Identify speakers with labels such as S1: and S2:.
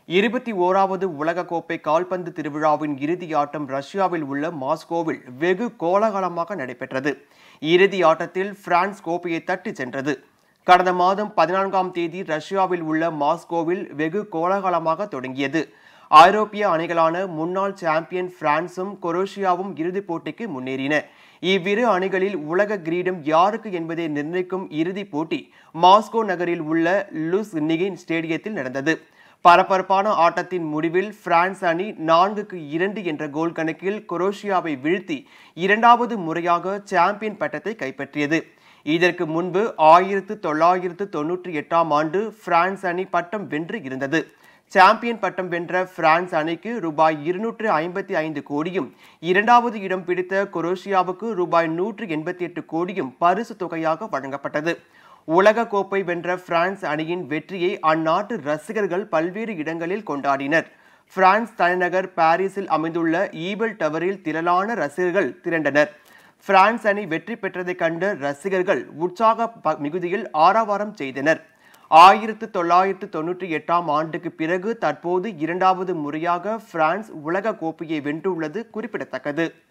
S1: இருபத்தி ஓராவது உலகக்கோப்பை கால்பந்து திருவிழாவின் இறுதி ஆட்டம் ரஷ்யாவில் உள்ள மாஸ்கோவில் வெகு கோலாகலமாக நடைபெற்றது இறுதி ஆட்டத்தில் பிரான்ஸ் கோப்பையை தட்டி சென்றது கடந்த மாதம் பதினான்காம் தேதி ரஷ்யாவில் உள்ள மாஸ்கோவில் வெகு கோலாகலமாக தொடங்கியது ஐரோப்பிய அணிகளான முன்னாள் சாம்பியன் பிரான்சும் கொரோஷியாவும் இறுதிப் போட்டிக்கு முன்னேறின இவ்விரு அணிகளில் உலக கிரீடம் யாருக்கு என்பதை நிர்ணயிக்கும் இறுதிப் போட்டி மாஸ்கோ நகரில் உள்ள லுஸ் நிகின் ஸ்டேடியத்தில் நடந்தது பரபரப்பான ஆட்டத்தின் முடிவில் பிரான்ஸ் அணி நான்குக்கு இரண்டு என்ற கோல் கணக்கில் கொரோஷியாவை வீழ்த்தி இரண்டாவது முறையாக சாம்பியன் பட்டத்தை கைப்பற்றியது இதற்கு முன்பு ஆயிரத்து தொள்ளாயிரத்து தொன்னூற்றி எட்டாம் ஆண்டு பிரான்ஸ் அணி பட்டம் வென்று இருந்தது சாம்பியன் பட்டம் வென்ற பிரான்ஸ் அணிக்கு ரூபாய் இருநூற்று ஐம்பத்தி ஐந்து கோடியும் இரண்டாவது இடம் பிடித்த கொரோஷியாவுக்கு ரூபாய் நூற்று எண்பத்தி எட்டு கோடியும் பரிசு தொகையாக வழங்கப்பட்டது உலக கோப்பை வென்ற பிரான்ஸ் அணியின் வெற்றியை அந்நாட்டு ரசிகர்கள் பல்வேறு இடங்களில் கொண்டாடினர் பிரான்ஸ் தலைநகர் பாரிஸில் அமைந்துள்ள ஈபல் டவரில் திரளான ரசிகர்கள் திரண்டனர் பிரான்ஸ் அணி வெற்றி பெற்றதைக் கண்ட ரசிகர்கள் உற்சாக ப- மிகுதியில் ஆரவாரம் செய்தனர் ஆயிரத்து தொள்ளாயிரத்து தொன்னூற்றி எட்டாம் ஆண்டுக்கு பிறகு தற்போது இரண்டாவது முறையாக பிரான்ஸ் உலக கோப்பையை வென்றுள்ளது குறிப்பிடத்தக்கது